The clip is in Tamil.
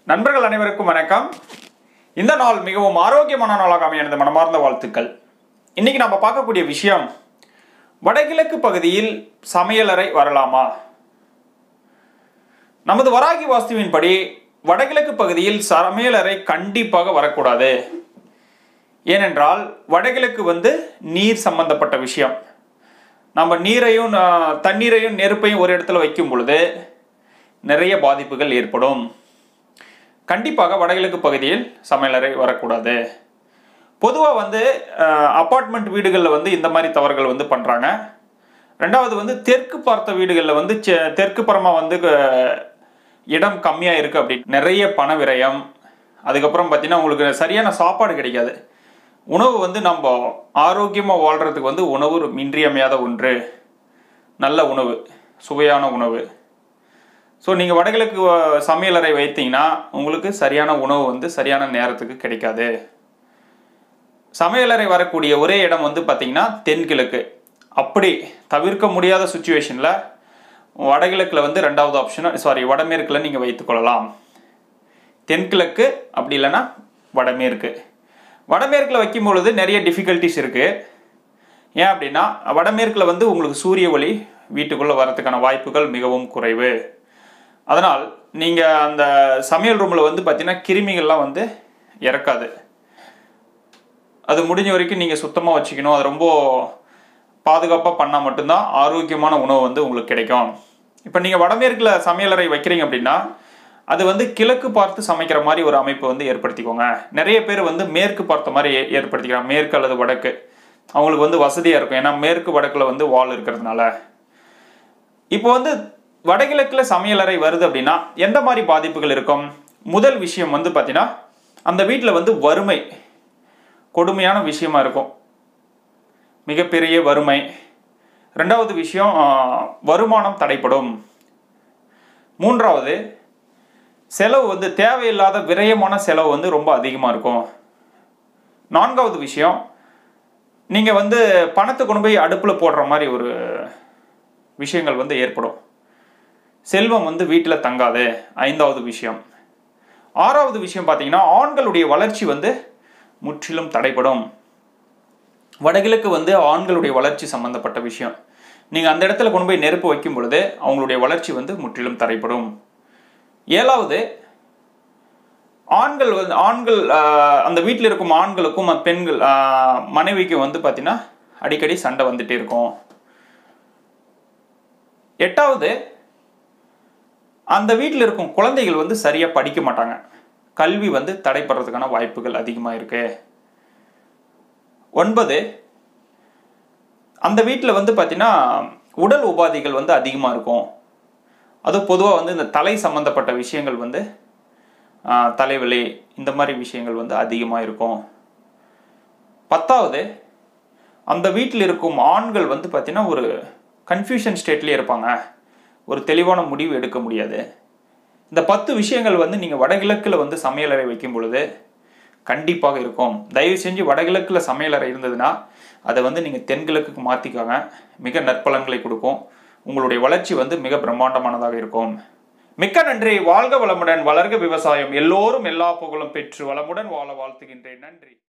நண்பர்கள் அனைவருக்கும் வணக்கம் இந்த நாள் மிகவும் ஆரோக்கியமான நாளாக அமைய எனது மனமார்ந்த வாழ்த்துக்கள் இன்னைக்கு நம்ம பார்க்கக்கூடிய விஷயம் வடகிழக்கு பகுதியில் சமையலறை வரலாமா நமது வராகி வாஸ்துவின்படி வடகிழக்கு பகுதியில் சமையலறை கண்டிப்பாக வரக்கூடாது ஏனென்றால் வடகிழக்கு வந்து நீர் சம்பந்தப்பட்ட விஷயம் நம்ம நீரையும் ஆஹ், தண்ணீரையும் நெருப்பையும் ஒரு இடத்துல வைக்கும் பொழுது நிறைய பாதிப்புகள் ஏற்படும் கண்டிப்பாக வடகிழக்கு பகுதியில் சமையலறை வரக்கூடாது பொதுவாக வந்து அப்பார்ட்மெண்ட் வீடுகளில் வந்து இந்த மாதிரி தவறுகள் வந்து பண்ணுறாங்க ரெண்டாவது வந்து தெற்கு பார்த்த வீடுகளில் வந்து செ- தெற்கு புறமாக வந்து அஹ், இடம் கம்மியாக இருக்குது அப்படி நிறைய பண விரயம் அதுக்கப்புறம் பார்த்தீங்கன்னா உங்களுக்கு சரியான சாப்பாடு கிடைக்காது உணவு வந்து நம்ம ஆரோக்கியமாக வாழ்கிறதுக்கு வந்து உணவு ஒரு இன்றியமையாத ஒன்று நல்ல உணவு சுவையான உணவு ஸோ நீங்கள் வடகிழக்கு அஹ், சமையலறை வைத்தீங்கன்னா உங்களுக்கு சரியான உணவு வந்து சரியான நேரத்துக்கு கிடைக்காது சமையலறை வரக்கூடிய ஒரே இடம் வந்து பார்த்தீங்கன்னா தென்கிழக்கு அப்படி தவிர்க்க முடியாத சுச்சுவேஷனில் வடகிழக்கில் வந்து ரெண்டாவது ஆப்ஷன் சாரி வடமேற்கில் நீங்கள் வைத்துக்கொள்ளலாம் தென்கிழக்கு அப்படி இல்லைன்னா வடமேற்கு வடமேற்கில் வைக்கும் பொழுது நிறைய டிஃபிகல்ட்டிஸ் இருக்குது ஏன் அப்படின்னா வடமேற்கில் வந்து உங்களுக்கு சூரிய ஒளி வீட்டுக்குள்ளே வரதுக்கான வாய்ப்புகள் மிகவும் குறைவு அதனால் நீங்கள் அந்த சமையல் ரூமில் வந்து பார்த்தீங்கன்னா கிருமிகள்லாம் வந்து இறக்காது அது முடிஞ்ச வரைக்கும் நீங்கள் சுத்தமாக வச்சுக்கணும் அது ரொம்ப பாதுகாப்பாக பண்ணால் மட்டும்தான் ஆரோக்கியமான உணவு வந்து உங்களுக்கு கிடைக்கும் இப்போ நீங்கள் வடமேற்கில் சமையலறை வைக்கிறீங்க அப்படின்னா அது வந்து கிழக்கு பார்த்து சமைக்கிற மாதிரி ஒரு அமைப்பு வந்து ஏற்படுத்திக்கோங்க நிறைய பேர் வந்து மேற்கு பார்த்த மாதிரி ஏ- ஏற்படுத்திக்கிறாங்க மேற்கு அல்லது வடக்கு அவங்களுக்கு வந்து வசதியாக இருக்கும் ஏன்னா மேற்கு வடக்கில் வந்து வால் இருக்கிறதுனால இப்போ வந்து வடகிழக்கில் சமையலறை வருது அப்படின்னா எந்த மாதிரி பாதிப்புகள் இருக்கும் முதல் விஷயம் வந்து பார்த்தீங்கன்னா அந்த வீட்டில் வந்து வறுமை கொடுமையான விஷயமா இருக்கும் மிகப்பெரிய வறுமை ரெண்டாவது விஷயம் ஆ, வருமானம் தடைப்படும் மூன்றாவது செலவு வந்து தேவையில்லாத விரயமான செலவு வந்து ரொம்ப அதிகமாக இருக்கும் நான்காவது விஷயம் நீங்கள் வந்து பணத்தை கொண்டு போய் அடுப்பில் போடுற மாதிரி ஒரு விஷயங்கள் வந்து ஏற்படும் செல்வம் வந்து வீட்டில் தங்காது ஐந்தாவது விஷயம் ஆறாவது விஷயம் பார்த்தீங்கன்னா ஆண்களுடைய வளர்ச்சி வந்து முற்றிலும் தடைப்படும் வடகிழக்கு வந்து ஆண்களுடைய வளர்ச்சி சம்பந்தப்பட்ட விஷயம் நீங்கள் அந்த இடத்துல கொண்டு போய் நெருப்பு வைக்கும் பொழுது அவங்களுடைய வளர்ச்சி வந்து முற்றிலும் தடைப்படும் ஏழாவது ஆண்கள் வந்து ஆண்கள் ஆஹ், அந்த வீட்டில் இருக்கும் ஆண்களுக்கும் பெண்கள் ஆஹ், மனைவிக்கும் வந்து பார்த்தீங்கன்னா அடிக்கடி சண்டை வந்துட்டே இருக்கும் எட்டாவது அந்த வீட்டில் இருக்கும் குழந்தைகள் வந்து சரியாக படிக்க மாட்டாங்க கல்வி வந்து தடைப்படுறதுக்கான வாய்ப்புகள் அதிகமாக இருக்கு ஒன்பது அந்த வீட்டில் வந்து பார்த்தீங்கன்னா உடல் உபாதைகள் வந்து அதிகமாக இருக்கும் அது பொதுவாக வந்து இந்த தலை சம்பந்தப்பட்ட விஷயங்கள் வந்து ஆஹ், தலைவலி இந்த மாதிரி விஷயங்கள் வந்து அதிகமாக இருக்கும் பத்தாவது அந்த வீட்டில் இருக்கும் ஆண்கள் வந்து பார்த்தீங்கன்னா ஒரு கன்ஃபியூஷன் ஸ்டேட்லேயே இருப்பாங்க ஒரு தெளிவான முடிவு எடுக்க முடியாது இந்த பத்து விஷயங்கள் வந்து நீங்கள் வடகிழக்கில் வந்து சமையலறை வைக்கும் பொழுது கண்டிப்பாக இருக்கும் தயவு செஞ்சு வடகிழக்கில் சமையலறை இருந்ததுன்னா அதை வந்து நீங்கள் தென்கிழக்குக்கு மாற்றிக்கோங்க மிக நற்பலன்களை கொடுக்கும் உங்களுடைய வளர்ச்சி வந்து மிக பிரம்மாண்டமானதாக இருக்கும் மிக்க நன்றி வாழ்க வளமுடன் வளர்க விவசாயம் எல்லோரும் எல்லா புகழும் பெற்று வளமுடன் வாழ வாழ்த்துகின்றேன் நன்றி